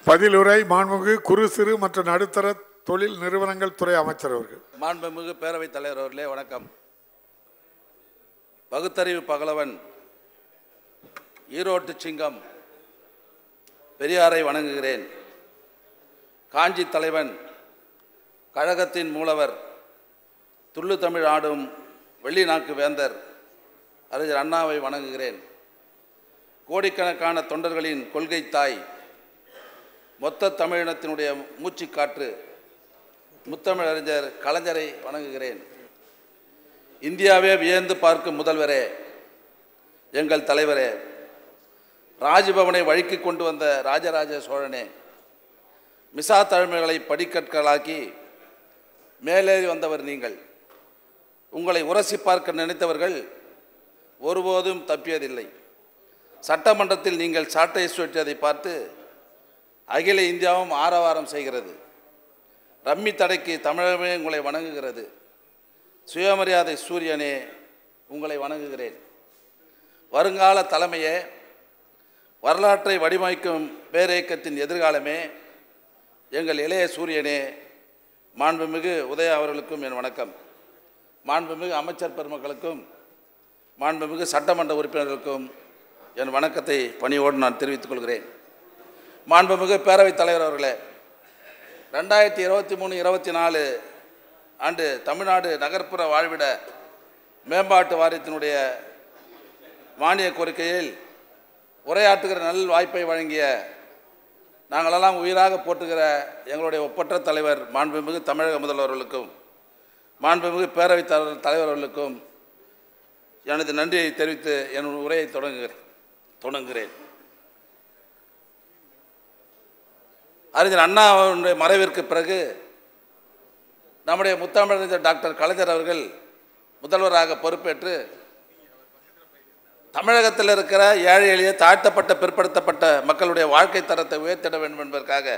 பதிலுரை மாண்புமிகு குறு சிறு மற்றும் நடுத்தர தொழில் நிறுவனங்கள் துறை அமைச்சர் அவர்கள் மாண்புமிகு பேரவைத் தலைவர் அவர்களே வணக்கம் பகுத்தறிவு பகலவன் ஈரோட்டு சிங்கம் பெரியாரை வணங்குகிறேன் காஞ்சி தலைவன் கழகத்தின் மூலவர் துள்ளு தமிழ் ஆடும் வெள்ளிநாக்கு வேந்தர் அறிஞர் அண்ணாவை வணங்குகிறேன் கோடிக்கணக்கான தொண்டர்களின் கொள்கை தாய் மொத்த தமிழினத்தினுடைய மூச்சுக்காற்று முத்தமிழறிஞர் கலைஞரை வணங்குகிறேன் இந்தியாவே வியந்து பார்க்கும் முதல்வரே எங்கள் தலைவரே ராஜபவனை வழிக்கு கொண்டு வந்த ராஜராஜ சோழனே மிசா தலைமைகளை படிக்கற்களாக்கி மேலேறி வந்தவர் நீங்கள் உங்களை உரசி பார்க்க நினைத்தவர்கள் ஒருபோதும் தப்பியதில்லை சட்டமன்றத்தில் நீங்கள் சாட்டை சுற்றியதை பார்த்து அகில இந்தியாவும் ஆரவாரம் செய்கிறது ரம்மி தடைக்கு தமிழகமே உங்களை வணங்குகிறது சுயமரியாதை சூரியனே உங்களை வணங்குகிறேன் வருங்கால தலைமையே வரலாற்றை வடிவமைக்கும் பேரியக்கத்தின் எதிர்காலமே எங்கள் இளைய சூரியனே மாண்புமிகு உதயா அவர்களுக்கும் என் வணக்கம் மாண்புமிகு அமைச்சர் பெருமக்களுக்கும் மாண்புமிகு சட்டமன்ற உறுப்பினர்களுக்கும் என் வணக்கத்தை பணியோடு நான் தெரிவித்துக் கொள்கிறேன் மாண்புமிகு பேரவைத் தலைவர் அவர்களே ரெண்டாயிரத்தி இருபத்தி மூணு இருபத்தி நாலு ஆண்டு தமிழ்நாடு நகர்ப்புற வாழ்விட மேம்பாட்டு வாரியத்தினுடைய மானிய கோரிக்கையில் உரையாற்றுகிற நல் வாய்ப்பை வழங்கிய நாங்களெல்லாம் உயிராக போற்றுகிற எங்களுடைய ஒப்பற்ற தலைவர் மாண்புமிகு தமிழக முதல்வர்களுக்கும் மாண்புமிகு பேரவைத் தலைவர் தலைவர்களுக்கும் எனது நன்றியை தெரிவித்து என் உரையை தொடங்குகிறேன் தொடங்குகிறேன் அறிஞர் அண்ணாவுடைய மறைவிற்கு பிறகு நம்முடைய முத்தமிழறிஞர் டாக்டர் கலைஞர் அவர்கள் முதல்வராக பொறுப்பேற்று தமிழகத்தில் இருக்கிற ஏழை எளிய தாழ்த்தப்பட்ட பிற்படுத்தப்பட்ட மக்களுடைய வாழ்க்கை தரத்தை உயர்த்திட வேண்டும் என்பதற்காக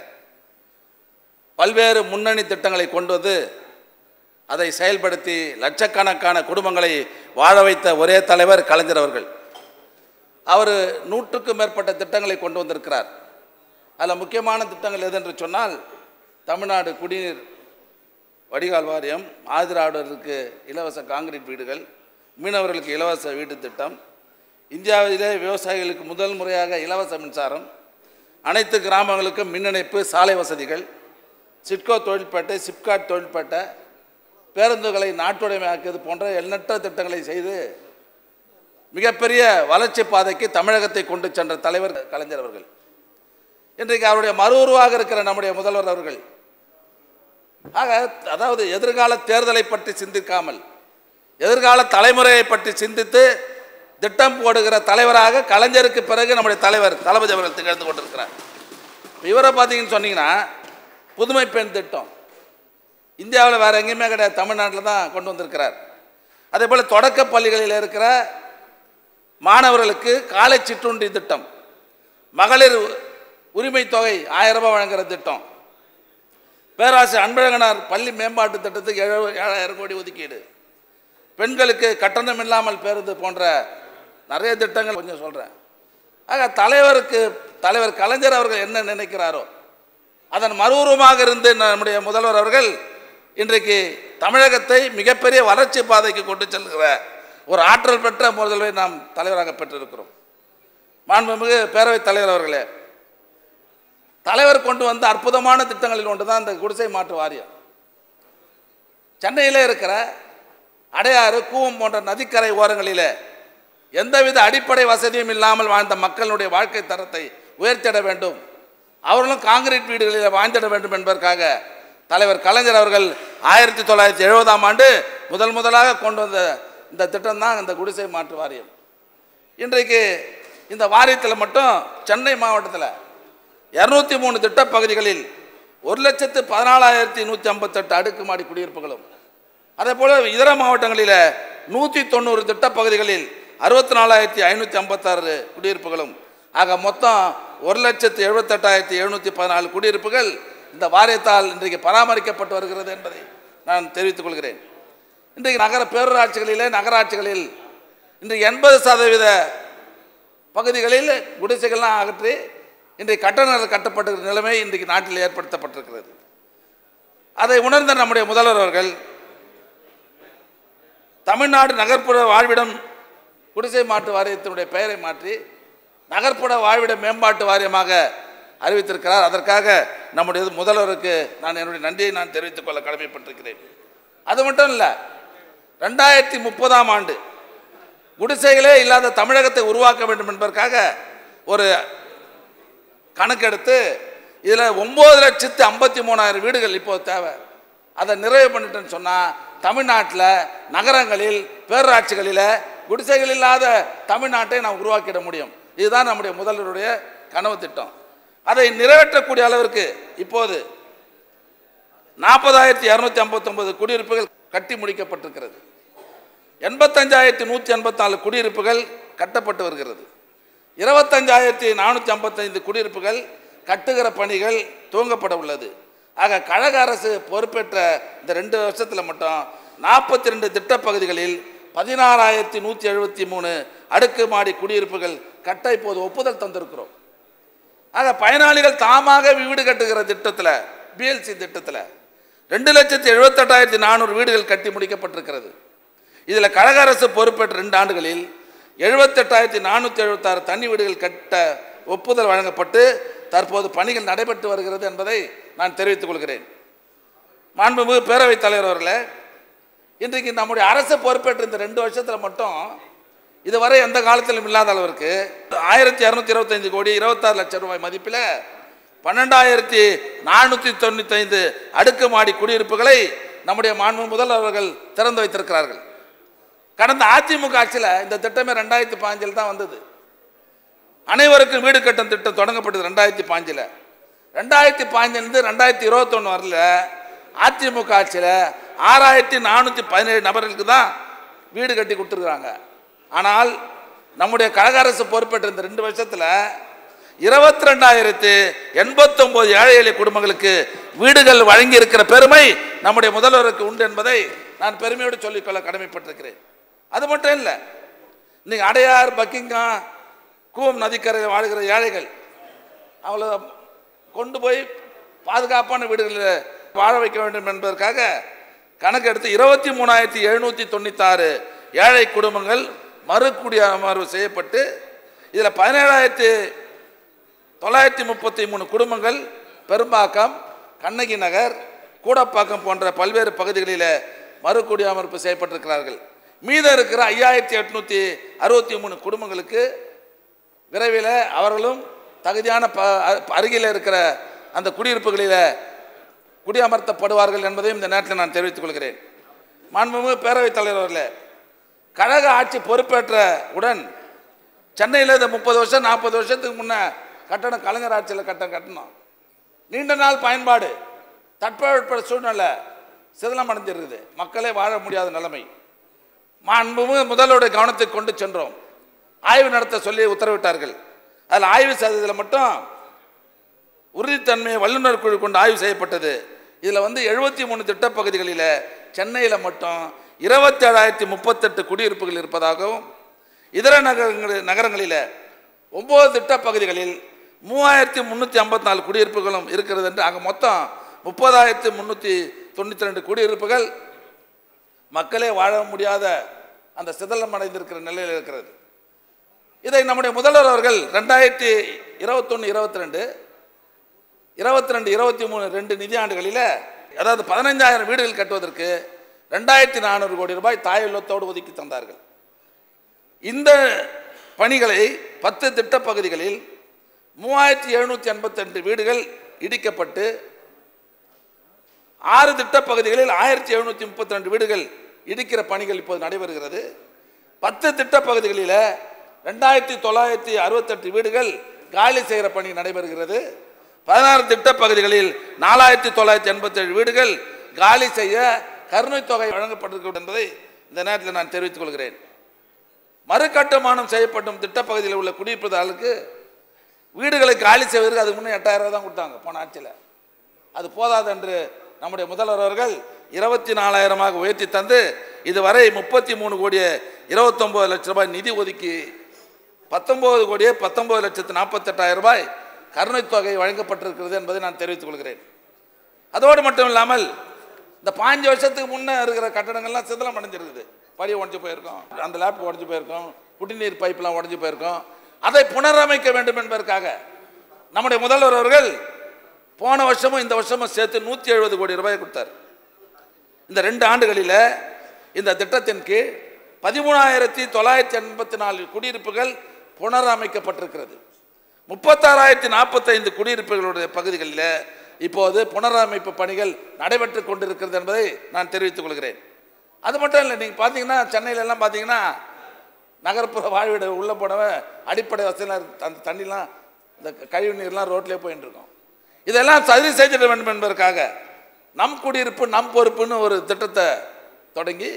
பல்வேறு முன்னணி திட்டங்களை கொண்டு வந்து அதை செயல்படுத்தி லட்சக்கணக்கான குடும்பங்களை வாழ வைத்த ஒரே தலைவர் கலைஞர் அவர்கள் அவர் நூற்றுக்கும் மேற்பட்ட திட்டங்களை கொண்டு வந்திருக்கிறார் அதில் முக்கியமான திட்டங்கள் எது என்று சொன்னால் தமிழ்நாடு குடிநீர் வடிகால் வாரியம் ஆதிராவிடருக்கு இலவச காங்கிரீட் வீடுகள் மீனவர்களுக்கு இலவச வீட்டு திட்டம் இந்தியாவிலே விவசாயிகளுக்கு முதல் முறையாக இலவச மின்சாரம் அனைத்து கிராமங்களுக்கும் மின் இணைப்பு சாலை வசதிகள் சிட்கோ தொழில்பேட்டை சிப்காட் தொழில்பேட்டை பேருந்துகளை நாட்டுடைமையாக்கியது போன்ற எண்ணற்ற திட்டங்களை செய்து மிகப்பெரிய வளர்ச்சி பாதைக்கு தமிழகத்தை கொண்டு சென்ற தலைவர் கலைஞர் அவர்கள் இன்றைக்கு அவருடைய மறு உருவாக இருக்கிற நம்முடைய முதல்வர் அவர்கள் ஆக அதாவது எதிர்கால தேர்தலை பற்றி சிந்திக்காமல் எதிர்கால தலைமுறையை பற்றி சிந்தித்து திட்டம் போடுகிற தலைவராக கலைஞருக்கு பிறகு நம்முடைய தலைவர் தளபதி அவர்கள் திகழ்ந்து கொண்டிருக்கிறார் இவரை பார்த்தீங்கன்னு சொன்னீங்கன்னா புதுமை பெண் திட்டம் இந்தியாவில் வேறு எங்கேயுமே கிடையாது தமிழ்நாட்டில் தான் கொண்டு வந்திருக்கிறார் அதே போல் தொடக்க பள்ளிகளில் இருக்கிற மாணவர்களுக்கு காலை சிற்றுண்டி திட்டம் மகளிர் உரிமை தொகை ஆயிரம் ரூபாய் வழங்குகிற திட்டம் பேராசை அன்பழகனார் பள்ளி மேம்பாட்டு திட்டத்துக்கு ஏழு ஏழாயிரம் கோடி ஒதுக்கீடு பெண்களுக்கு கட்டணம் இல்லாமல் பேருந்து போன்ற நிறைய திட்டங்கள் கொஞ்சம் சொல்கிறேன் ஆக தலைவருக்கு தலைவர் கலைஞர் அவர்கள் என்ன நினைக்கிறாரோ அதன் மறுவுருவமாக இருந்து நம்முடைய முதல்வர் அவர்கள் இன்றைக்கு தமிழகத்தை மிகப்பெரிய வளர்ச்சி பாதைக்கு கொண்டு செல்கிற ஒரு ஆற்றல் பெற்ற முதல்வரை நாம் தலைவராக பெற்றிருக்கிறோம் மாண்புமிகு பேரவைத் தலைவர் அவர்களே தலைவர் கொண்டு வந்த அற்புதமான திட்டங்களில் ஒன்று தான் இந்த குடிசை மாற்று வாரியம் சென்னையில் இருக்கிற அடையாறு கூவம் போன்ற நதிக்கரை ஓரங்களில் எந்தவித அடிப்படை வசதியும் இல்லாமல் வாழ்ந்த மக்களுடைய வாழ்க்கை தரத்தை உயர்த்திட வேண்டும் அவர்களும் காங்கிரீட் வீடுகளில் வாழ்ந்திட வேண்டும் என்பதற்காக தலைவர் கலைஞர் அவர்கள் ஆயிரத்தி தொள்ளாயிரத்தி எழுபதாம் ஆண்டு முதல் முதலாக கொண்டு வந்த இந்த திட்டம் தான் இந்த குடிசை மாற்று வாரியம் இன்றைக்கு இந்த வாரியத்தில் மட்டும் சென்னை மாவட்டத்தில் இரநூத்தி மூணு திட்டப்பகுதிகளில் ஒரு லட்சத்து பதினாலாயிரத்தி நூற்றி ஐம்பத்தெட்டு அடுக்குமாடி குடியிருப்புகளும் அதே போல் இதர மாவட்டங்களில் நூற்றி தொண்ணூறு திட்டப்பகுதிகளில் அறுபத்தி நாலாயிரத்தி ஐநூற்றி ஐம்பத்தாறு குடியிருப்புகளும் ஆக மொத்தம் ஒரு லட்சத்து எழுபத்தெட்டாயிரத்தி எழுநூற்றி பதினாலு குடியிருப்புகள் இந்த வாரியத்தால் இன்றைக்கு பராமரிக்கப்பட்டு வருகிறது என்பதை நான் தெரிவித்துக் கொள்கிறேன் இன்றைக்கு நகர பேரூராட்சிகளிலே நகராட்சிகளில் இன்று எண்பது சதவீத பகுதிகளில் குடிசைகள்லாம் அகற்றி இன்றைக்கு கட்டணங்கள் கட்டப்பட்டிருக்கிற நிலைமை இன்றைக்கு நாட்டில் ஏற்படுத்தப்பட்டிருக்கிறது அதை உணர்ந்த நம்முடைய முதல்வர் அவர்கள் தமிழ்நாடு நகர்ப்புற வாழ்விடம் குடிசை மாட்டு வாரியத்தினுடைய பெயரை மாற்றி நகர்ப்புற வாழ்விட மேம்பாட்டு வாரியமாக அறிவித்திருக்கிறார் அதற்காக நம்முடைய முதல்வருக்கு நான் என்னுடைய நன்றியை நான் தெரிவித்துக் கொள்ள கடமைப்பட்டிருக்கிறேன் அது மட்டும் இல்லை ரெண்டாயிரத்தி முப்பதாம் ஆண்டு குடிசைகளே இல்லாத தமிழகத்தை உருவாக்க வேண்டும் என்பதற்காக ஒரு கணக்கெடுத்து இதில் ஒம்பது லட்சத்து ஐம்பத்தி மூணாயிரம் வீடுகள் இப்போ தேவை அதை நிறைவு பண்ணிட்டேன்னு சொன்னால் தமிழ்நாட்டில் நகரங்களில் பேரூராட்சிகளில் குடிசைகள் இல்லாத தமிழ்நாட்டை நாம் உருவாக்கிட முடியும் இதுதான் நம்முடைய முதல்வருடைய கனவு திட்டம் அதை நிறைவேற்றக்கூடிய அளவிற்கு இப்போது நாற்பதாயிரத்தி இரநூத்தி ஐம்பத்தொம்பது குடியிருப்புகள் கட்டி முடிக்கப்பட்டிருக்கிறது எண்பத்தஞ்சாயிரத்தி நூற்றி எண்பத்தாலு குடியிருப்புகள் கட்டப்பட்டு வருகிறது இருபத்தஞ்சாயிரத்தி நானூற்றி ஐம்பத்தைந்து குடியிருப்புகள் கட்டுகிற பணிகள் துவங்கப்பட உள்ளது ஆக கழக அரசு பொறுப்பேற்ற இந்த ரெண்டு வருஷத்தில் மட்டும் நாற்பத்தி ரெண்டு திட்டப்பகுதிகளில் பதினாறாயிரத்தி நூற்றி எழுபத்தி மூணு அடுக்குமாடி குடியிருப்புகள் கட்ட இப்போது ஒப்புதல் தந்திருக்கிறோம் ஆக பயனாளிகள் தாமாக வீடு கட்டுகிற திட்டத்தில் பிஎல்சி திட்டத்தில் ரெண்டு லட்சத்தி எழுபத்தெட்டாயிரத்தி நானூறு வீடுகள் கட்டி முடிக்கப்பட்டிருக்கிறது இதில் கழக அரசு பொறுப்பேற்ற ரெண்டு ஆண்டுகளில் எழுபத்தெட்டாயிரத்தி நானூற்றி எழுபத்தாறு தனி வீடுகள் கட்ட ஒப்புதல் வழங்கப்பட்டு தற்போது பணிகள் நடைபெற்று வருகிறது என்பதை நான் தெரிவித்துக் கொள்கிறேன் மாண்புமிகு பேரவைத் தலைவர் அவர்களே இன்றைக்கு நம்முடைய அரசு பொறுப்பேற்ற இந்த ரெண்டு வருஷத்தில் மட்டும் இதுவரை எந்த காலத்திலும் இல்லாத அளவிற்கு ஆயிரத்தி இரநூத்தி இருபத்தஞ்சு கோடி இருபத்தாறு லட்சம் ரூபாய் மதிப்பில் பன்னெண்டாயிரத்தி நானூற்றி தொண்ணூத்தைந்து அடுக்குமாடி குடியிருப்புகளை நம்முடைய மாண்பு முதல்வர் அவர்கள் திறந்து வைத்திருக்கிறார்கள் கடந்த அதிமுக ஆட்சியில் இந்த திட்டமே ரெண்டாயிரத்தி பாஞ்சில் தான் வந்தது அனைவருக்கும் வீடு கட்டும் திட்டம் தொடங்கப்பட்டது ரெண்டாயிரத்தி பாஞ்சில் ரெண்டாயிரத்தி பாஞ்சிலிருந்து ரெண்டாயிரத்தி இருபத்தொன்று வரல அதிமுக ஆட்சியில் ஆறாயிரத்தி நானூற்றி பதினேழு நபர்களுக்கு தான் வீடு கட்டி கொடுத்துருக்குறாங்க ஆனால் நம்முடைய கழக அரசு பொறுப்பேற்ற இந்த ரெண்டு வருஷத்தில் இருபத்தி ரெண்டாயிரத்து எண்பத்தொம்போது ஏழை எளிய குடும்பங்களுக்கு வீடுகள் வழங்கி இருக்கிற பெருமை நம்முடைய முதல்வருக்கு உண்டு என்பதை நான் பெருமையோடு சொல்லிக்கொள்ள கடமைப்பட்டிருக்கிறேன் அது மட்டும் இல்லை இன்னைக்கு அடையார் பக்கிங்காம் கூவம் நதிக்கரையில் வாழ்கிற ஏழைகள் அவளை கொண்டு போய் பாதுகாப்பான வீடுகளில் வாழ வைக்க வேண்டும் என்பதற்காக கணக்கெடுத்து இருபத்தி மூணாயிரத்தி எழுநூற்றி தொண்ணூத்தாறு ஏழை குடும்பங்கள் மறுகுடியமர்வு செய்யப்பட்டு இதில் பதினேழாயிரத்தி தொள்ளாயிரத்தி முப்பத்தி மூணு குடும்பங்கள் பெரும்பாக்கம் கண்ணகி நகர் கூடப்பாக்கம் போன்ற பல்வேறு பகுதிகளில் மறுகுடியமர்ப்பு செய்யப்பட்டிருக்கிறார்கள் மீதம் இருக்கிற ஐயாயிரத்தி எட்நூற்றி அறுபத்தி மூணு குடும்பங்களுக்கு விரைவில் அவர்களும் தகுதியான ப அருகில் இருக்கிற அந்த குடியிருப்புகளில் குடியமர்த்தப்படுவார்கள் என்பதையும் இந்த நேரத்தில் நான் தெரிவித்துக் கொள்கிறேன் மாண்புமிகு பேரவைத் தலைவர் அவர்களே கழக ஆட்சி பொறுப்பேற்ற உடன் சென்னையில் இந்த முப்பது வருஷம் நாற்பது வருஷத்துக்கு முன்னே கட்டணம் கலைஞர் ஆட்சியில் கட்டணம் கட்டணும் நீண்ட நாள் பயன்பாடு தட்பவெட்ப சூழ்நிலை சிதலம் அடைஞ்சிருக்குது மக்களே வாழ முடியாத நிலைமை மாண்புமிகு முதல்வருடைய கவனத்துக்கு கொண்டு சென்றோம் ஆய்வு நடத்த சொல்லி உத்தரவிட்டார்கள் அதில் ஆய்வு செய்ததில் மட்டும் உறுதித்தன்மையை வல்லுநர் குழு கொண்டு ஆய்வு செய்யப்பட்டது இதில் வந்து எழுபத்தி மூணு திட்டப்பகுதிகளில் சென்னையில் மட்டும் இருபத்தேழாயிரத்தி முப்பத்தெட்டு குடியிருப்புகள் இருப்பதாகவும் இதர நகரங்கள் நகரங்களில் ஒம்பது திட்டப்பகுதிகளில் மூவாயிரத்தி முந்நூற்றி ஐம்பத்தி நாலு குடியிருப்புகளும் இருக்கிறது என்று அங்கே மொத்தம் முப்பதாயிரத்தி முந்நூற்றி தொண்ணூற்றி ரெண்டு குடியிருப்புகள் மக்களே வாழ முடியாத அந்த சிதலம் அடைந்திருக்கிற நிலையில் இருக்கிறது இதை நம்முடைய முதல்வர் அவர்கள் ரெண்டாயிரத்தி இருபத்தொன்று இருபத்தி ரெண்டு இருபத்தி ரெண்டு இருபத்தி மூணு ரெண்டு நிதியாண்டுகளில் அதாவது பதினைஞ்சாயிரம் வீடுகள் கட்டுவதற்கு ரெண்டாயிரத்தி நானூறு கோடி ரூபாய் தாயுள்ளத்தோடு ஒதுக்கி தந்தார்கள் இந்த பணிகளை பத்து திட்டப்பகுதிகளில் மூவாயிரத்தி எழுநூற்றி எண்பத்தெண்டு வீடுகள் இடிக்கப்பட்டு ஆறு திட்டப்பகுதிகளில் ஆயிரத்தி எழுநூற்றி முப்பத்தி ரெண்டு வீடுகள் இடிக்கிற பணிகள் இப்போது நடைபெறுகிறது பத்து திட்டப்பகுதிகளில் ரெண்டாயிரத்தி தொள்ளாயிரத்தி அறுபத்தெட்டு வீடுகள் காலி செய்கிற பணி நடைபெறுகிறது பதினாறு திட்டப்பகுதிகளில் நாலாயிரத்தி தொள்ளாயிரத்தி எண்பத்தேழு வீடுகள் காலி செய்ய கருணை தொகை வழங்கப்பட்டிருக்கிறது என்பதை இந்த நேரத்தில் நான் தெரிவித்துக் கொள்கிறேன் மறுகட்டுமானம் செய்யப்படும் திட்டப்பகுதியில் உள்ள குடியிருப்புதாளுக்கு வீடுகளை காலி செய்வதற்கு அதுக்கு முன்னே எட்டாயிரம் ரூபாய் தான் கொடுத்தாங்க போன ஆட்சியில் அது போதாது என்று நம்முடைய முதல்வர் அவர்கள் இருபத்தி நாலாயிரமாக உயர்த்தி தந்து இதுவரை முப்பத்தி மூணு கோடியே இருபத்தொம்போது லட்சம் ரூபாய் நிதி ஒதுக்கி பத்தொம்போது கோடியே பத்தொம்போது லட்சத்து நாற்பத்தெட்டாயிரம் ரூபாய் கருணைத் தொகை வழங்கப்பட்டிருக்கிறது என்பதை நான் தெரிவித்துக் கொள்கிறேன் அதோடு மட்டும் இல்லாமல் இந்த பாஞ்சு வருஷத்துக்கு முன்னே இருக்கிற கட்டடங்கள்லாம் சிதலம் அடைஞ்சிருக்குது படி உடஞ்சி போயிருக்கோம் அந்த லேப் உடஞ்சி போயிருக்கோம் குடிநீர் பைப்லாம் உடஞ்சி போயிருக்கோம் அதை புனரமைக்க வேண்டும் என்பதற்காக நம்முடைய முதல்வர் அவர்கள் போன வருஷமும் இந்த வருஷமும் சேர்த்து நூற்றி எழுபது கோடி ரூபாய் கொடுத்தார் இந்த ரெண்டு ஆண்டுகளில் இந்த திட்டத்தின் கீழ் பதிமூணாயிரத்தி தொள்ளாயிரத்தி எண்பத்தி நாலு குடியிருப்புகள் புனரமைக்கப்பட்டிருக்கிறது முப்பத்தாறாயிரத்தி நாற்பத்தைந்து குடியிருப்புகளுடைய பகுதிகளில் இப்போது புனரமைப்பு பணிகள் நடைபெற்று கொண்டிருக்கிறது என்பதை நான் தெரிவித்துக் கொள்கிறேன் அது மட்டும் இல்லை நீங்கள் பார்த்தீங்கன்னா சென்னையில எல்லாம் பார்த்தீங்கன்னா நகர்ப்புற வாழ்விட உள்ள போனவன் அடிப்படை வசதியெல்லாம் இருக்கு. அந்த தண்ணிலாம் இந்த கழிவு நீர்லாம் ரோட்லேயே போயிட்டு இருக்கோம் இதெல்லாம் சரி செய்திட வேண்டும் என்பதற்காக நம் குடியிருப்பு நம் பொறுப்புன்னு ஒரு திட்டத்தை தொடங்கி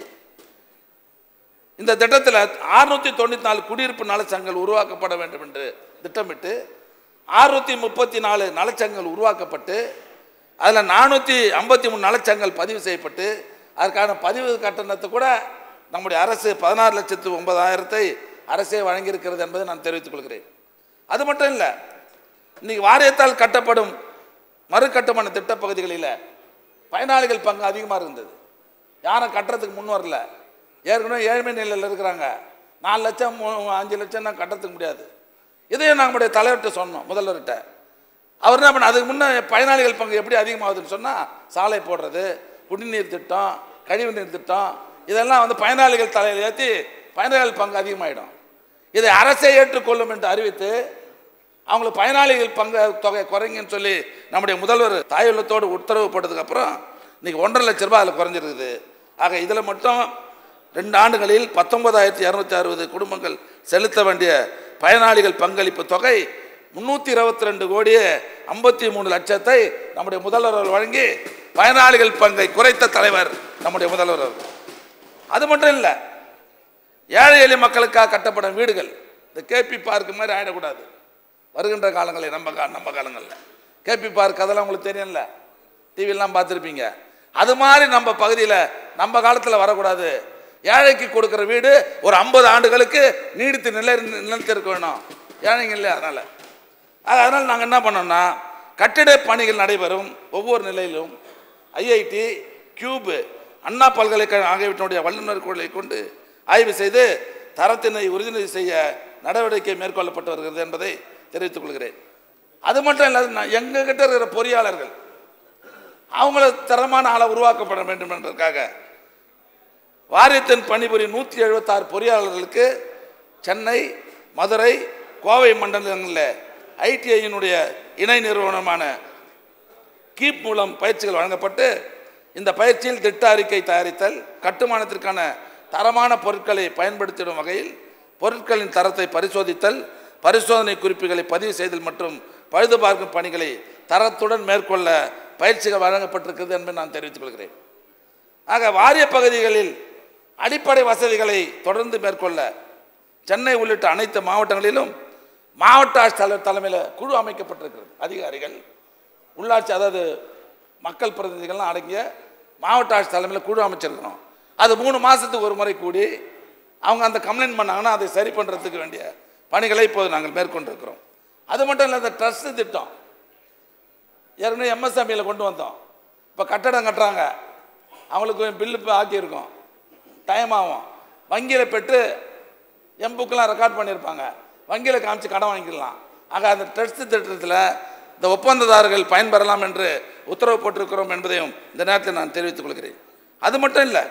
இந்த திட்டத்தில் அறுநூத்தி தொண்ணூற்றி நாலு குடியிருப்பு நலச்சங்கங்கள் உருவாக்கப்பட வேண்டும் என்று திட்டமிட்டு அறுநூத்தி முப்பத்தி நாலு நலச்சங்கங்கள் உருவாக்கப்பட்டு அதில் நானூற்றி ஐம்பத்தி மூணு நலச்சங்கங்கள் பதிவு செய்யப்பட்டு அதற்கான பதிவு கட்டணத்தை கூட நம்முடைய அரசு பதினாறு லட்சத்து ஒன்பதாயிரத்தை அரசே வழங்கியிருக்கிறது என்பதை நான் தெரிவித்துக் கொள்கிறேன் அது மட்டும் இல்லை இன்னைக்கு வாரியத்தால் கட்டப்படும் மறுகட்டுமான திட்டப் பகுதிகளில் பயனாளிகள் பங்கு அதிகமாக இருந்தது யாரும் கட்டுறதுக்கு முன் வரல ஏற்கனவே ஏழ்மை நிலையில் இருக்கிறாங்க நாலு லட்சம் மூ- அஞ்சு லட்சம் தான் கட்டுறதுக்கு முடியாது இதையும் நம்முடைய தலைவர்கிட்ட சொன்னோம் முதல்வர்கிட்ட அவர் என்ன பண்ண அதுக்கு முன்னே பயனாளிகள் பங்கு எப்படி அதிகமாகுதுன்னு சொன்னால் சாலை போடுறது குடிநீர் திட்டம் கழிவுநீர் திட்டம் இதெல்லாம் வந்து பயனாளிகள் தலையில் ஏற்றி பயனாளிகள் பங்கு அதிகமாகிடும் இதை அரசே ஏற்றுக்கொள்ளும் என்று அறிவித்து அவங்களுக்கு பயனாளிகள் பங்கு தொகை குறைங்கன்னு சொல்லி நம்முடைய முதல்வர் தாயுள்ளத்தோடு உத்தரவு போட்டதுக்கு அப்புறம் இன்னைக்கு ஒன்றரை லட்ச ரூபாய் அதில் குறைஞ்சிருக்குது ஆக இதில் மட்டும் ரெண்டு ஆண்டுகளில் பத்தொன்பதாயிரத்தி இரநூத்தி அறுபது குடும்பங்கள் செலுத்த வேண்டிய பயனாளிகள் பங்களிப்பு தொகை முந்நூற்றி இருபத்தி ரெண்டு கோடியே ஐம்பத்தி மூணு லட்சத்தை நம்முடைய முதல்வர் அவர்கள் வழங்கி பயனாளிகள் பங்கை குறைத்த தலைவர் நம்முடைய முதல்வர் அவர்கள் அது மட்டும் இல்லை ஏழை எளிய மக்களுக்காக கட்டப்படும் வீடுகள் இந்த கேபி பார்க் மாதிரி ஆயிடக்கூடாது வருகின்ற காலங்களில் நம்ம கா நம்ம காலங்களில் கேபி பார்க் அதெல்லாம் உங்களுக்கு தெரியும்ல டிவிலாம் பார்த்துருப்பீங்க அது மாதிரி நம்ம பகுதியில் நம்ம காலத்தில் வரக்கூடாது ஏழைக்கு கொடுக்குற வீடு ஒரு ஐம்பது ஆண்டுகளுக்கு நீடித்து நிலை நிலைத்திருக்க வேணும் ஏழைங்க இல்லையா அதனால் அதனால் நாங்கள் என்ன பண்ணோம்னா கட்டிட பணிகள் நடைபெறும் ஒவ்வொரு நிலையிலும் ஐஐடி கியூபு அண்ணா பல்கலைக்கழகம் ஆகியவற்றினுடைய வல்லுநர் குழுவை கொண்டு ஆய்வு செய்து தரத்தினை உறுதி செய்ய நடவடிக்கை மேற்கொள்ளப்பட்டு வருகிறது என்பதை தெரிவித்துக் கொள்கிறேன் அது மட்டும் இல்லாத நான் எங்ககிட்ட இருக்கிற பொறியாளர்கள் அவங்கள தரமான ஆளை உருவாக்கப்பட வேண்டும் என்பதற்காக வாரியத்தின் பணிபுரியும் நூற்றி எழுபத்தாறு பொறியாளர்களுக்கு சென்னை மதுரை கோவை மண்டலங்களில் ஐடிஐயினுடைய இணை நிறுவனமான கீப் மூலம் பயிற்சிகள் வழங்கப்பட்டு இந்த பயிற்சியில் திட்ட அறிக்கை தயாரித்தல் கட்டுமானத்திற்கான தரமான பொருட்களை பயன்படுத்திடும் வகையில் பொருட்களின் தரத்தை பரிசோதித்தல் பரிசோதனை குறிப்புகளை பதிவு செய்தல் மற்றும் பழுது பார்க்கும் பணிகளை தரத்துடன் மேற்கொள்ள பயிற்சிகள் வழங்கப்பட்டிருக்கிறது என்பதை நான் தெரிவித்துக் கொள்கிறேன் ஆக வாரிய பகுதிகளில் அடிப்படை வசதிகளை தொடர்ந்து மேற்கொள்ள சென்னை உள்ளிட்ட அனைத்து மாவட்டங்களிலும் மாவட்ட ஆட்சித்தலைவர் தலைமையில் குழு அமைக்கப்பட்டிருக்கிறது அதிகாரிகள் உள்ளாட்சி அதாவது மக்கள் பிரதிநிதிகள்லாம் அடங்கிய மாவட்ட ஆட்சி தலைமையில் குழு அமைச்சிருக்கிறோம் அது மூணு மாதத்துக்கு ஒரு முறை கூடி அவங்க அந்த கம்ப்ளைண்ட் பண்ணாங்கன்னா அதை சரி பண்ணுறதுக்கு வேண்டிய பணிகளை இப்போது நாங்கள் மேற்கொண்டிருக்கிறோம் அது மட்டும் இல்லை இந்த ட்ரஸ்ட் திட்டம் ஏற்கனவே எம்எஸ்எம்இயில் கொண்டு வந்தோம் இப்போ கட்டடம் கட்டுறாங்க அவங்களுக்கு பில்லு இப்போ ஆக்கியிருக்கோம் டைம் ஆகும் வங்கியில் பெற்று எம் புக்கெலாம் ரெக்கார்ட் பண்ணியிருப்பாங்க வங்கியில் காமிச்சு கடன் வாங்கிக்கலாம் ஆக அந்த ட்ரஸ்ட் திட்டத்தில் இந்த ஒப்பந்ததாரர்கள் பயன்பெறலாம் என்று உத்தரவு போட்டிருக்கிறோம் என்பதையும் இந்த நேரத்தில் நான் தெரிவித்துக் கொள்கிறேன் அது மட்டும் இல்லை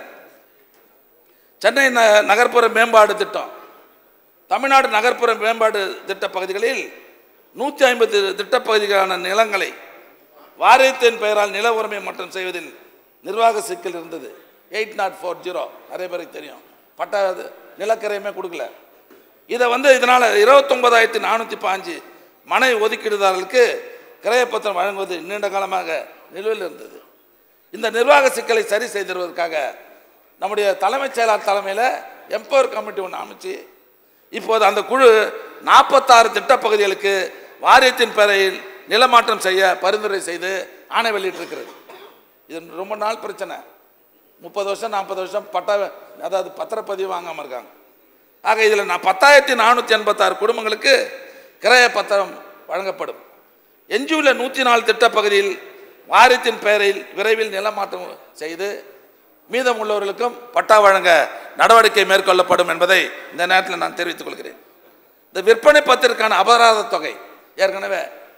சென்னை ந நகர்ப்புற மேம்பாடு திட்டம் தமிழ்நாடு நகர்ப்புற மேம்பாடு திட்ட பகுதிகளில் நூற்றி ஐம்பது திட்டப்பகுதிகளான நிலங்களை வாரியத்தின் பெயரால் நில உரிமை மாற்றம் செய்வதில் நிர்வாக சிக்கல் இருந்தது எயிட் நாட் ஃபோர் ஜீரோ நிறைய பேருக்கு தெரியும் பட்டா இது நிலக்கரையுமே கொடுக்கல இதை வந்து இதனால் இருபத்தொன்பதாயிரத்தி நானூற்றி பாஞ்சு மனை ஒதுக்கீடுதாரர்களுக்கு கிரயப்பத்திரம் வழங்குவது நீண்ட காலமாக நிலுவையில் இருந்தது இந்த நிர்வாக சிக்கலை சரி செய்திருவதற்காக நம்முடைய தலைமைச் செயலாளர் தலைமையில் எம்பவர் கமிட்டி ஒன்று அமைச்சு இப்போது அந்த குழு நாற்பத்தாறு திட்டப்பகுதிகளுக்கு வாரியத்தின் பெயரில் நிலமாற்றம் செய்ய பரிந்துரை செய்து ஆணை வெளியிட்டிருக்கிறது இது ரொம்ப நாள் பிரச்சனை முப்பது வருஷம் நாற்பது வருஷம் பட்டா அதாவது பத்திரப்பதிவு வாங்காமல் இருக்காங்க ஆக இதில் நான் பத்தாயிரத்தி நானூற்றி எண்பத்தாறு குடும்பங்களுக்கு கிரய பத்திரம் வழங்கப்படும் எஞ்சியுள்ள நூற்றி நாலு திட்டப்பகுதியில் வாரியத்தின் பெயரில் விரைவில் நிலமாற்றம் செய்து மீதம் உள்ளவர்களுக்கும் பட்டா வழங்க நடவடிக்கை மேற்கொள்ளப்படும் என்பதை இந்த நேரத்தில் நான் தெரிவித்துக் கொள்கிறேன் இந்த விற்பனை பத்திற்கான அபராத தொகை ஏற்கனவே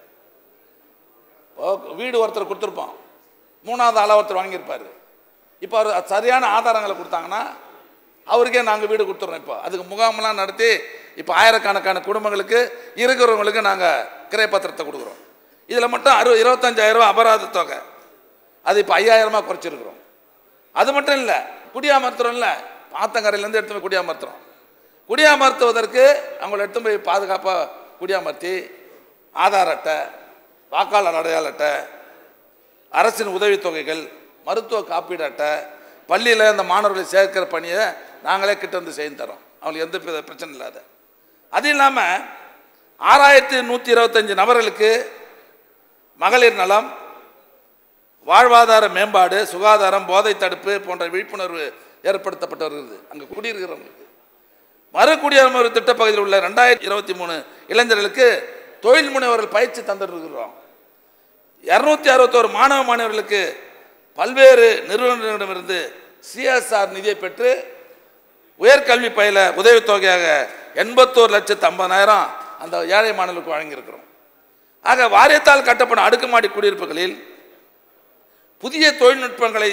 ஓ, வீடு ஒருத்தர் கொடுத்துருப்போம் மூணாவது ஆளாக ஒருத்தர் வாங்கியிருப்பார் இப்போ அவர் சரியான ஆதாரங்களை கொடுத்தாங்கன்னா அவருக்கே நாங்கள் வீடு கொடுத்துட்றோம் இப்போ அதுக்கு முகாமெல்லாம் நடத்தி இப்போ ஆயிரக்கணக்கான குடும்பங்களுக்கு இருக்கிறவங்களுக்கு நாங்கள் கிரை பத்திரத்தை கொடுக்குறோம் இதில் மட்டும் அறு இருபத்தஞ்சாயிரம் ரூபாய் அபராத தொகை அது இப்போ ஐயாயிரமா குறைச்சிருக்கிறோம் அது மட்டும் இல்லை குடியாமர்த்துறோம் இல்லை ஆத்தங்கரையிலேருந்து எடுத்து போய் குடியாமர்த்துறோம் குடியாமர்த்துவதற்கு அவங்கள எடுத்து போய் பாதுகாப்பாக குடியாமர்த்தி ஆதார் அட்டை வாக்காளர் அடையாள அட்டை அரசின் உதவித்தொகைகள் மருத்துவ காப்பீடு அட்டை பள்ளியில் இந்த மாணவர்களை சேர்க்கிற பணியை நாங்களே கிட்ட வந்து செய்து தரோம் அவங்களுக்கு எந்த பிர- பிரச்சனை இல்லாத அது இல்லாமல் ஆறாயிரத்தி நூற்றி இருபத்தஞ்சி நபர்களுக்கு மகளிர் நலம் வாழ்வாதார மேம்பாடு சுகாதாரம் போதை தடுப்பு போன்ற விழிப்புணர்வு ஏற்படுத்தப்பட்டு வருகிறது அங்கே குடியிருக்கிறவங்களுக்கு மறு குடியுரிமை திட்டப்பகுதியில் உள்ள ரெண்டாயிரத்தி இருபத்தி மூணு இளைஞர்களுக்கு தொழில் முனைவர்கள் பயிற்சி தந்துருக்கிறோம் இரநூத்தி அறுபத்தோரு மாணவ மாணவர்களுக்கு பல்வேறு நிறுவனங்களிடமிருந்து சிஎஸ்ஆர் நிதியை பெற்று உயர்கல்வி பயில உதவித்தொகையாக எண்பத்தோரு லட்சத்து ஐம்பதாயிரம் அந்த ஏழை மாணவர்களுக்கு வழங்கியிருக்கிறோம் ஆக வாரியத்தால் கட்டப்படும் அடுக்குமாடி குடியிருப்புகளில் புதிய தொழில்நுட்பங்களை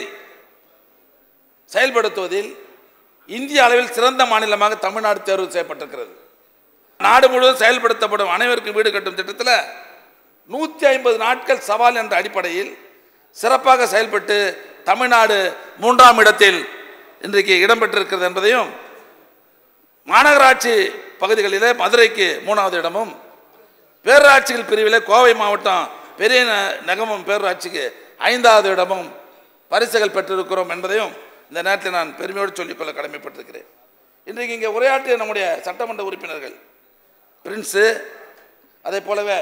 செயல்படுத்துவதில் இந்திய அளவில் சிறந்த மாநிலமாக தமிழ்நாடு தேர்வு செய்யப்பட்டிருக்கிறது நாடு முழுவதும் செயல்படுத்தப்படும் அனைவருக்கும் வீடு கட்டும் திட்டத்தில் நூற்றி ஐம்பது நாட்கள் சவால் என்ற அடிப்படையில் சிறப்பாக செயல்பட்டு தமிழ்நாடு மூன்றாம் இடத்தில் இன்றைக்கு இடம்பெற்றிருக்கிறது என்பதையும் மாநகராட்சி பகுதிகளிலே மதுரைக்கு மூணாவது இடமும் பேரூராட்சிகள் பிரிவிலே கோவை மாவட்டம் பெரிய ந- நெகமம் பேரூராட்சிக்கு ஐந்தாவது இடமும் பரிசுகள் பெற்றிருக்கிறோம் என்பதையும் இந்த நேரத்தில் நான் பெருமையோடு சொல்லிக்கொள்ள கடமைப்பட்டிருக்கிறேன் இன்றைக்கு இங்கே உரையாற்றிய நம்முடைய சட்டமன்ற உறுப்பினர்கள் பிரின்ஸு அதே போலவே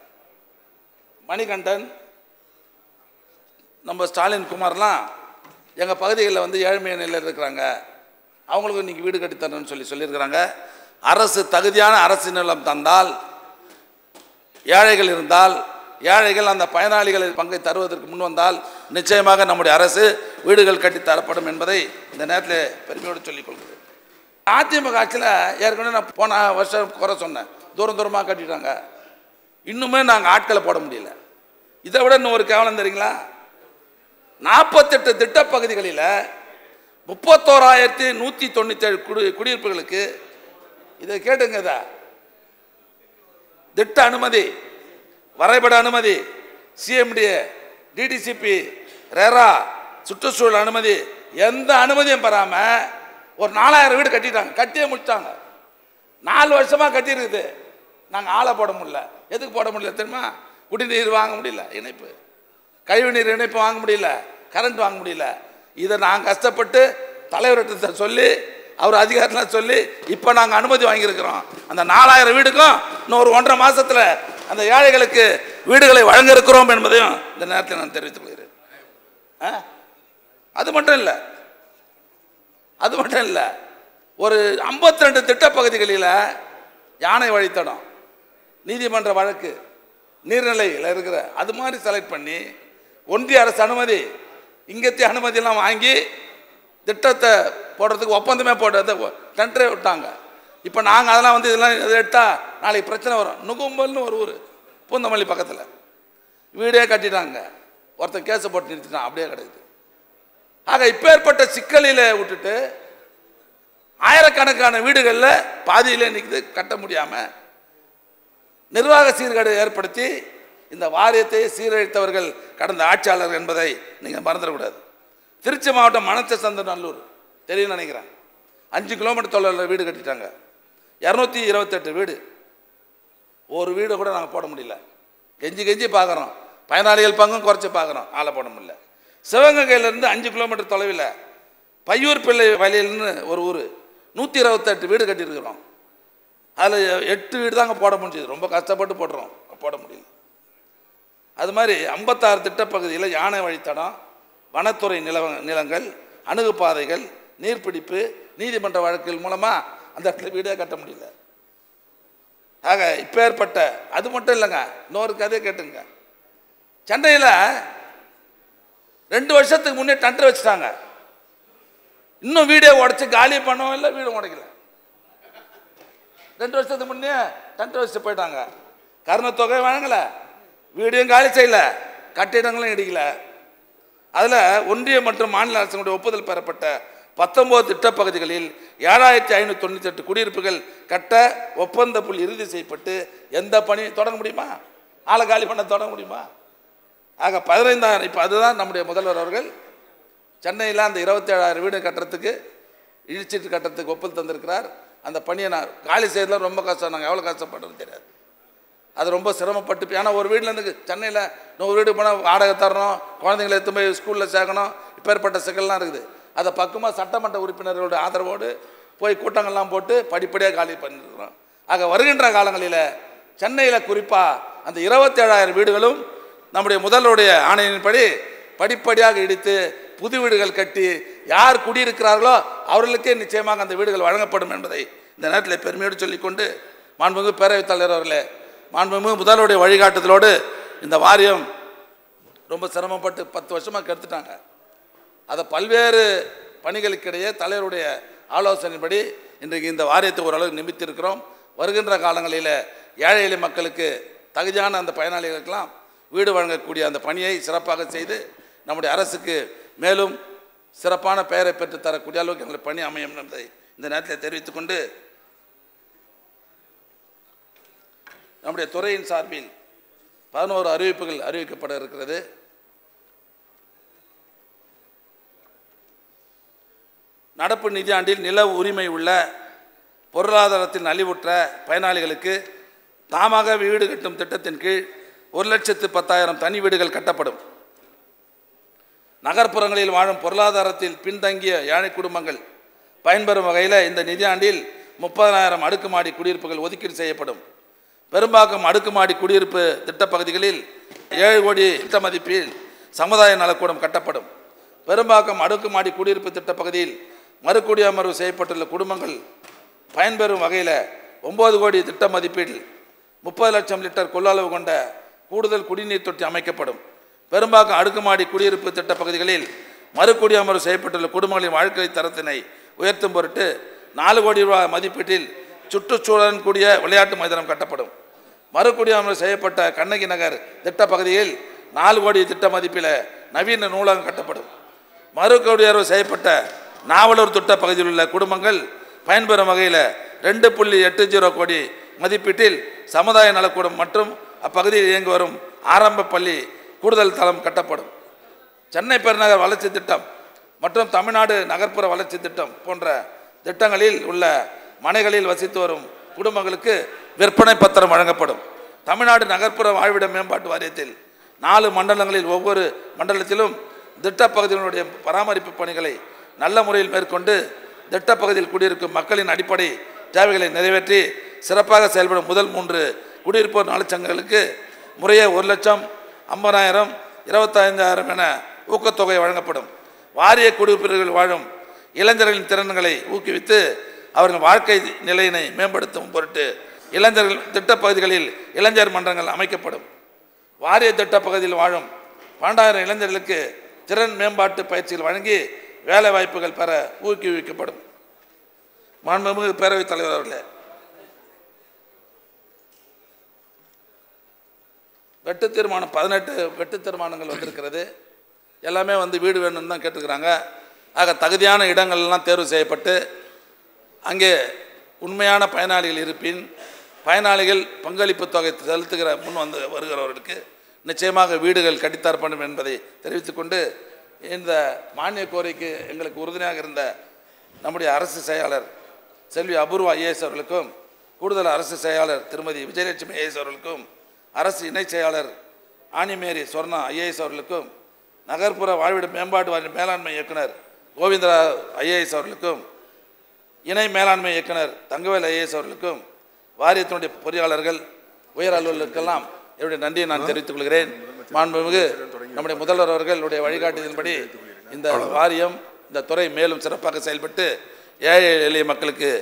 மணிகண்டன் நம்ம ஸ்டாலின் குமார்லாம் எங்கள் பகுதிகளில் வந்து ஏழ்மை நிலையில் இருக்கிறாங்க அவங்களுக்கு இன்றைக்கி வீடு கட்டி தரணும்னு சொல்லி சொல்லியிருக்கிறாங்க அரசு தகுதியான அரசு நிலம் தந்தால் ஏழைகள் இருந்தால் ஏழைகள் அந்த பயனாளிகள் பங்கை தருவதற்கு முன் வந்தால் நிச்சயமாக நம்முடைய அரசு வீடுகள் கட்டி தரப்படும் என்பதை இந்த நேரத்தில் பெருமையோடு சொல்லிக் கொள்கிறேன் அதிமுக ஆட்சியில் ஏற்கனவே நான் போன வருஷம் குறை சொன்னேன் தூரம் தூரமாக கட்டிட்டாங்க இன்னுமே நாங்கள் ஆட்களை போட முடியல இதை விட இன்னும் ஒரு கேவலம் தெரியுங்களா நாற்பத்தெட்டு திட்டப்பகுதிகளில் முப்பத்தோராயிரத்தி நூற்றி தொண்ணூற்றேழு குடி குடியிருப்புகளுக்கு இதை கேட்டுங்க இதை திட்ட அனுமதி வரைபட அனுமதி சிஎம்டிஏ டிடிசிபி ரெரா சுற்றுச்சூழல் அனுமதி எந்த அனுமதியும் பெறாமல் ஒரு நாலாயிரம் வீடு கட்டிட்டாங்க கட்டியே முடிச்சிட்டாங்க நாலு வருஷமாக கட்டியிருக்குது நாங்கள் ஆளை போட முடியல எதுக்கு போட முடியல தெரியுமா குடிநீர் வாங்க முடியல இணைப்பு கழிவுநீர் இணைப்பு வாங்க முடியல கரண்ட் வாங்க முடியல இதை நான் கஷ்டப்பட்டு தலைவர்கிட்ட சொல்லி அவர் அதிகாரத்தில் சொல்லி இப்போ நாங்கள் அனுமதி வாங்கியிருக்கிறோம் அந்த நாலாயிரம் வீடுக்கும் இன்னும் ஒரு ஒன்றரை மாசத்துல அந்த ஏழைகளுக்கு வீடுகளை வழங்க இருக்கிறோம் என்பதையும் இந்த நேரத்தில் நான் தெரிவித்துக் கொள்கிறேன் ஆ? அது மட்டும் இல்லை அது மட்டும் இல்லை ஒரு 52 ரெண்டு திட்டப்பகுதிகளில் யானை வழித்தடம் நீதிமன்ற வழக்கு நீர்நிலையில் இருக்கிற அது மாதிரி செலக்ட் பண்ணி ஒன்றிய அரசு அனுமதி இங்கத்திய அனுமதியெல்லாம் வாங்கி திட்டத்தை போடுறதுக்கு ஒப்பந்தமே போட்டு டெண்டரே விட்டாங்க இப்போ நாங்கள் அதெல்லாம் வந்து இதெல்லாம் இதை எடுத்தால் நாளைக்கு பிரச்சனை வரும் நுகும்பல்னு ஒரு ஊர் பூந்தமல்லி பக்கத்தில் வீடே கட்டிட்டாங்க ஒருத்தன் கேஸை போட்டு நிறுத்திட்டான் அப்படியே கிடக்குது ஆக இப்பேற்பட்ட சிக்கலில் விட்டுட்டு ஆயிரக்கணக்கான வீடுகளில் பாதியிலே நிற்குது கட்ட முடியாமல் நிர்வாக சீர்கேடு ஏற்படுத்தி இந்த வாரியத்தை சீரழித்தவர்கள் கடந்த ஆட்சியாளர் என்பதை நீங்கள் மறந்துடக்கூடாது திருச்சி மாவட்டம் மணச்ச சந்த நல்லூர் தெரியும் நினைக்கிறேன் அஞ்சு கிலோமீட்டர் தொலைவில் வீடு கட்டிட்டாங்க இரநூத்தி இருபத்தெட்டு வீடு ஒரு வீடு கூட நாங்கள் போட முடியல கெஞ்சி கெஞ்சி பார்க்குறோம் பயனாளிகள் பங்கும் குறைச்சி பார்க்குறோம் ஆளை போட முடியல சிவகங்கையிலேருந்து அஞ்சு கிலோமீட்டர் தொலைவில் பையூர் பிள்ளை வயலில்னு ஒரு ஊர் நூற்றி இருபத்தெட்டு வீடு கட்டியிருக்கிறோம் அதில் எட்டு வீடு தாங்க போட முடிஞ்சது ரொம்ப கஷ்டப்பட்டு போடுறோம் போட முடியல அது மாதிரி ஐம்பத்தாறு திட்டப்பகுதியில் யானை வழித்தடம் வனத்துறை நில நிலங்கள் அணுகுப்பாதைகள் நீர்பிடிப்பு நீதிமன்ற வழக்குகள் மூலமாக அந்த இடத்துல வீடே கட்ட முடியல ஆக இப்பேற்பட்ட அது மட்டும் இல்லைங்க இன்னொரு கதையை கேட்டுங்க சென்னையில் ரெண்டு வருஷத்துக்கு முன்னே டண்டர் வச்சுட்டாங்க இன்னும் வீடியோ உடச்சி காலி பண்ணவும் இல்லை வீடு உடைக்கல ரெண்டு வருஷத்துக்கு முன்னே டண்டர் வச்சுட்டு போயிட்டாங்க கருணத்தொகை வழங்கல வீடியும் காலி செய்யல கட்டிடங்களும் இடிக்கல அதில் ஒன்றிய மற்றும் மாநில அரசுடைய ஒப்புதல் பெறப்பட்ட பத்தொன்பது திட்டப்பகுதிகளில் ஏழாயிரத்தி ஐநூற்றி தொண்ணூற்றி எட்டு குடியிருப்புகள் கட்ட ஒப்பந்த புள்ளி இறுதி செய்யப்பட்டு எந்த பணி தொடங்க முடியுமா ஆளை காலி பண்ண தொடங்க முடியுமா ஆக பதினைந்தாயிரம் இப்போ அதுதான் நம்முடைய முதல்வர் அவர்கள் சென்னையில் அந்த இருபத்தேழாயிரம் வீடு கட்டுறதுக்கு இடிச்சிட்டு கட்டுறதுக்கு ஒப்புதல் தந்திருக்கிறார் அந்த பணியை நான் காலி செய்யறதுல ரொம்ப கஷ்டம் நாங்கள் எவ்வளோ கஷ்டப்படுறது தெரியாது அது ரொம்ப சிரமப்பட்டு ஏன்னா ஒரு வீட்டிலேருந்து சென்னையில் இன்னொரு வீடு போனால் வாடகை தரணும் குழந்தைங்களை எடுத்து போய் ஸ்கூலில் சேர்க்கணும் இப்பேற்பட்ட சிக்கல்லாம் இருக்குது அதை பக்கமாக சட்டமன்ற உறுப்பினர்களோட ஆதரவோடு போய் கூட்டங்கள்லாம் போட்டு படிப்படியாக காலி பண்ணிருக்கிறோம் ஆக வருகின்ற காலங்களில் சென்னையில் குறிப்பாக அந்த இருபத்தேழாயிரம் வீடுகளும் நம்முடைய முதல்வருடைய ஆணையின்படி படிப்படியாக இடித்து புது வீடுகள் கட்டி யார் குடியிருக்கிறார்களோ அவர்களுக்கே நிச்சயமாக அந்த வீடுகள் வழங்கப்படும் என்பதை இந்த நேரத்தில் பெருமையோடு சொல்லிக்கொண்டு மாண்புமிகு பேரவைத் தலைவர் அவர்களே மாண்புமிகு முதல்வருடைய வழிகாட்டுதலோடு இந்த வாரியம் ரொம்ப சிரமப்பட்டு பத்து வருஷமாக கெடுத்துட்டாங்க அதை பல்வேறு பணிகளுக்கிடையே தலைவருடைய ஆலோசனைப்படி இன்றைக்கு இந்த வாரியத்தை ஓரளவு நிமித்திருக்கிறோம் வருகின்ற காலங்களில் ஏழை எளிய மக்களுக்கு தகுதியான அந்த பயனாளிகளுக்கெல்லாம் வீடு வழங்கக்கூடிய அந்த பணியை சிறப்பாக செய்து நம்முடைய அரசுக்கு மேலும் சிறப்பான பெயரை பெற்றுத் தரக்கூடிய அளவுக்கு எங்களுக்கு பணி அமையும் என்பதை இந்த நேரத்தில் தெரிவித்துக்கொண்டு நம்முடைய துறையின் சார்பில் பதினோரு அறிவிப்புகள் அறிவிக்கப்பட இருக்கிறது நடப்பு நிதியாண்டில் நில உரிமை உள்ள பொருளாதாரத்தில் நலிவுற்ற பயனாளிகளுக்கு தாமாக வீடு கட்டும் திட்டத்தின் கீழ் ஒரு லட்சத்து பத்தாயிரம் தனி வீடுகள் கட்டப்படும் நகர்ப்புறங்களில் வாழும் பொருளாதாரத்தில் பின்தங்கிய ஏழை குடும்பங்கள் பயன்பெறும் வகையில் இந்த நிதியாண்டில் முப்பதாயிரம் அடுக்குமாடி குடியிருப்புகள் ஒதுக்கீடு செய்யப்படும் பெரும்பாக்கம் அடுக்குமாடி குடியிருப்பு திட்டப்பகுதிகளில் ஏழு கோடி திட்ட மதிப்பில் சமுதாய நலக்கூடம் கட்டப்படும் பெரும்பாக்கம் அடுக்குமாடி குடியிருப்பு திட்டப்பகுதியில் மறுகுடியமர்வு செய்யப்பட்டுள்ள குடும்பங்கள் பயன்பெறும் வகையில் ஒம்பது கோடி திட்ட மதிப்பீட்டில் முப்பது லட்சம் லிட்டர் கொள்ளளவு கொண்ட கூடுதல் குடிநீர் தொட்டி அமைக்கப்படும் பெரும்பாக்கம் அடுக்குமாடி குடியிருப்பு திட்ட பகுதிகளில் மறுகுடியமர்வு செய்யப்பட்டுள்ள குடும்பங்களின் வாழ்க்கை தரத்தினை உயர்த்தும் பொருட்டு நாலு கோடி ரூபாய் மதிப்பீட்டில் சுற்றுச்சூழலுடன் கூடிய விளையாட்டு மைதானம் கட்டப்படும் மறுகுடியமர்வு செய்யப்பட்ட கண்ணகி நகர் திட்ட பகுதியில் நாலு கோடி திட்ட மதிப்பில் நவீன நூலகம் கட்டப்படும் மறுகுடியமர்வு செய்யப்பட்ட நாவலூர் திட்ட பகுதியில் உள்ள குடும்பங்கள் பயன்பெறும் வகையில் ரெண்டு புள்ளி எட்டு ஜீரோ கோடி மதிப்பீட்டில் சமுதாய நலக்கூடம் மற்றும் அப்பகுதியில் இயங்கி வரும் ஆரம்ப பள்ளி கூடுதல் தளம் கட்டப்படும் சென்னை பெருநகர் வளர்ச்சி திட்டம் மற்றும் தமிழ்நாடு நகர்ப்புற வளர்ச்சி திட்டம் போன்ற திட்டங்களில் உள்ள மனைகளில் வசித்து வரும் குடும்பங்களுக்கு விற்பனை பத்திரம் வழங்கப்படும் தமிழ்நாடு நகர்ப்புற வாழ்விட மேம்பாட்டு வாரியத்தில் நாலு மண்டலங்களில் ஒவ்வொரு மண்டலத்திலும் திட்டப்பகுதிகளுடைய பராமரிப்பு பணிகளை நல்ல முறையில் மேற்கொண்டு திட்டப்பகுதியில் குடியிருக்கும் மக்களின் அடிப்படை தேவைகளை நிறைவேற்றி சிறப்பாக செயல்படும் முதல் மூன்று குடியிருப்போர் நலச்சங்கங்களுக்கு முறையே ஒரு லட்சம் ஐம்பதாயிரம் இருபத்தைந்தாயிரம் என ஊக்கத்தொகை வழங்கப்படும் வாரிய குடியிருப்பில் வாழும் இளைஞர்களின் திறன்களை ஊக்குவித்து அவர்கள் வாழ்க்கை நிலையினை மேம்படுத்தும் பொருட்டு இளைஞர்கள் திட்டப்பகுதிகளில் இளைஞர் மன்றங்கள் அமைக்கப்படும் வாரிய திட்டப்பகுதியில் வாழும் பன்னெண்டாயிரம் இளைஞர்களுக்கு திறன் மேம்பாட்டு பயிற்சிகள் வழங்கி வேலை வாய்ப்புகள் பெற ஊக்குவிக்கப்படும் மாண்புமிகு பேரவைத் தலைவர் அவர்களே வெட்டு தீர்மானம் பதினெட்டு வெட்டு தீர்மானங்கள் வந்திருக்கிறது எல்லாமே வந்து வீடு வேணும்னு தான் கேட்டுக்கிறாங்க ஆக தகுதியான இடங்கள்லாம் தேர்வு செய்யப்பட்டு அங்கே உண்மையான பயனாளிகள் இருப்பின் பயனாளிகள் பங்களிப்பு தொகை செலுத்துகிற முன் வந்து வருகிறவர்களுக்கு நிச்சயமாக வீடுகள் கட்டித்தரப்படும் என்பதை தெரிவித்துக்கொண்டு இந்த மானிய கோரிக்கை எங்களுக்கு உறுதுணையாக இருந்த நம்முடைய அரசு செயலாளர் செல்வி அபூர்வா ஐஏஎஸ் அவர்களுக்கும் கூடுதல் அரசு செயலாளர் திருமதி விஜயலட்சுமி ஐஏஎஸ் அவர்களுக்கும் அரசு இணைச் செயலாளர் ஆனிமேரி சொர்ணா ஐஏஎஸ் அவர்களுக்கும் நகர்ப்புற வாழ்விட மேம்பாட்டு வாரிய மேலாண்மை இயக்குனர் கோவிந்தரா ஐஏஎஸ் அவர்களுக்கும் இணை மேலாண்மை இயக்குனர் தங்கவேல் ஐஏஎஸ் அவர்களுக்கும் வாரியத்தினுடைய பொறியாளர்கள் உயர் அலுவலருக்கெல்லாம் என்னுடைய நன்றியை நான் தெரிவித்துக் கொள்கிறேன் மாண்புமிகு நம்முடைய முதல்வர் அவர்களுடைய வழிகாட்டுதலின்படி இந்த வாரியம் இந்த துறை மேலும் சிறப்பாக செயல்பட்டு ஏழை எளிய மக்களுக்கு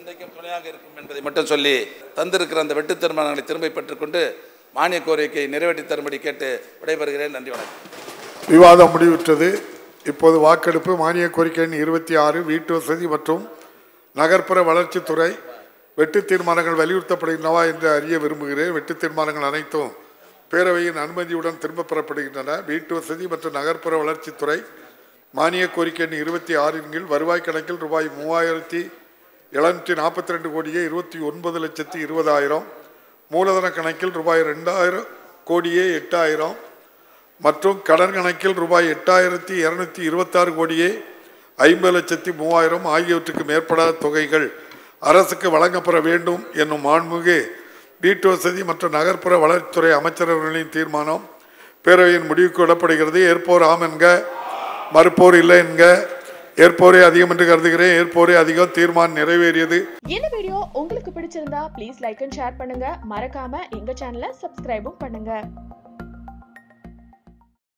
இன்றைக்கும் துணையாக இருக்கும் என்பதை மட்டும் சொல்லி தந்திருக்கிற அந்த வெட்டு தீர்மானங்களை திரும்ப பெற்றுக்கொண்டு மானிய கோரிக்கை நிறைவேற்றி தரும்படி கேட்டு விடைபெறுகிறேன் நன்றி வணக்கம் விவாதம் முடிவுற்றது இப்போது வாக்கெடுப்பு மானிய கோரிக்கை எண் இருபத்தி ஆறு வீட்டு வசதி மற்றும் நகர்ப்புற வளர்ச்சித்துறை வெட்டு தீர்மானங்கள் வலியுறுத்தப்படுகின்றனவா என்று அறிய விரும்புகிறேன் வெட்டு தீர்மானங்கள் அனைத்தும் பேரவையின் அனுமதியுடன் திரும்பப் பெறப்படுகின்றன வீட்டு வசதி மற்றும் நகர்ப்புற வளர்ச்சித்துறை மானிய கோரிக்கை எண் இருபத்தி ஆறின் கீழ் வருவாய் கணக்கில் ரூபாய் மூவாயிரத்தி எழுநூற்றி நாற்பத்தி ரெண்டு கோடியே இருபத்தி ஒன்பது லட்சத்தி இருபதாயிரம் மூலதன கணக்கில் ரூபாய் ரெண்டாயிரம் கோடியே எட்டாயிரம் மற்றும் கடன் கணக்கில் ரூபாய் எட்டாயிரத்தி இரநூத்தி இருபத்தாறு கோடியே ஐம்பது லட்சத்தி மூவாயிரம் ஆகியவற்றுக்கு மேற்படாத தொகைகள் அரசுக்கு வழங்கப்பட வேண்டும் என்னும் மாண்புமிகு வீட்டு வசதி மற்றும் நகர்ப்புற வளர்ச்சித்துறை அமைச்சரவர்களின் தீர்மானம் பேரவையின் முடிவுக்கு விடப்படுகிறது ஏற்போர் ஆம் என்க மறுப்போர் இல்லை என்க ஏற்போரே அதிகம் என்று கருதுகிறேன் ஏற்போரே அதிகம் தீர்மானம் நிறைவேறியது இந்த வீடியோ உங்களுக்கு பிடிச்சிருந்தா ப்ளீஸ் லைக் அண்ட் ஷேர் பண்ணுங்க மறக்காம எங்க சேனலை சப்ஸ்கிரைபும் பண்ணுங்க